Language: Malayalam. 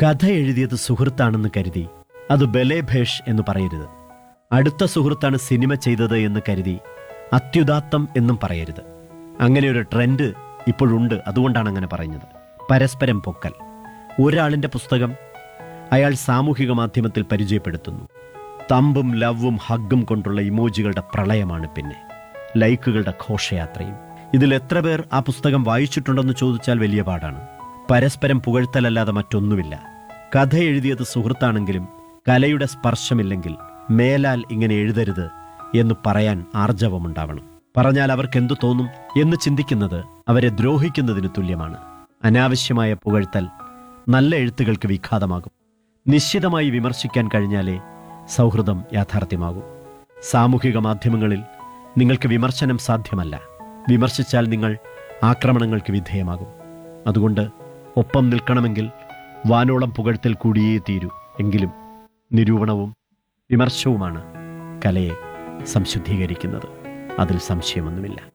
കഥ എഴുതിയത് സുഹൃത്താണെന്ന് കരുതി അത് ബലേഭേഷ് എന്ന് പറയരുത് അടുത്ത സുഹൃത്താണ് സിനിമ ചെയ്തത് എന്ന് കരുതി അത്യുദാത്തം എന്നും പറയരുത് അങ്ങനെ ഒരു ട്രെൻഡ് ഇപ്പോഴുണ്ട് അതുകൊണ്ടാണ് അങ്ങനെ പറയുന്നത് പരസ്പരം പൊക്കൽ ഒരാളിൻ്റെ പുസ്തകം അയാൾ സാമൂഹിക മാധ്യമത്തിൽ പരിചയപ്പെടുത്തുന്നു തമ്പും ലവും ഹഗ്ഗും കൊണ്ടുള്ള ഇമോജികളുടെ പ്രളയമാണ് പിന്നെ ലൈക്കുകളുടെ ഘോഷയാത്രയും ഇതിൽ എത്ര പേർ ആ പുസ്തകം വായിച്ചിട്ടുണ്ടെന്ന് ചോദിച്ചാൽ വലിയ പാടാണ് പരസ്പരം പുകഴ്ത്തലല്ലാതെ മറ്റൊന്നുമില്ല കഥ എഴുതിയത് സുഹൃത്താണെങ്കിലും കലയുടെ സ്പർശമില്ലെങ്കിൽ മേലാൽ ഇങ്ങനെ എഴുതരുത് എന്ന് പറയാൻ ആർജവമുണ്ടാവണം പറഞ്ഞാൽ അവർക്ക് എന്തു തോന്നും എന്ന് ചിന്തിക്കുന്നത് അവരെ ദ്രോഹിക്കുന്നതിന് തുല്യമാണ് അനാവശ്യമായ പുകഴ്ത്തൽ നല്ല എഴുത്തുകൾക്ക് വിഘാതമാകും നിശ്ചിതമായി വിമർശിക്കാൻ കഴിഞ്ഞാലേ സൗഹൃദം യാഥാർത്ഥ്യമാകൂ സാമൂഹിക മാധ്യമങ്ങളിൽ നിങ്ങൾക്ക് വിമർശനം സാധ്യമല്ല വിമർശിച്ചാൽ നിങ്ങൾ ആക്രമണങ്ങൾക്ക് വിധേയമാകും അതുകൊണ്ട് ഒപ്പം നിൽക്കണമെങ്കിൽ വാനോളം പുകഴ്ത്തൽ കൂടിയേ തീരൂ എങ്കിലും നിരൂപണവും വിമർശവുമാണ് കലയെ സംശുദ്ധീകരിക്കുന്നത് അതിൽ സംശയമൊന്നുമില്ല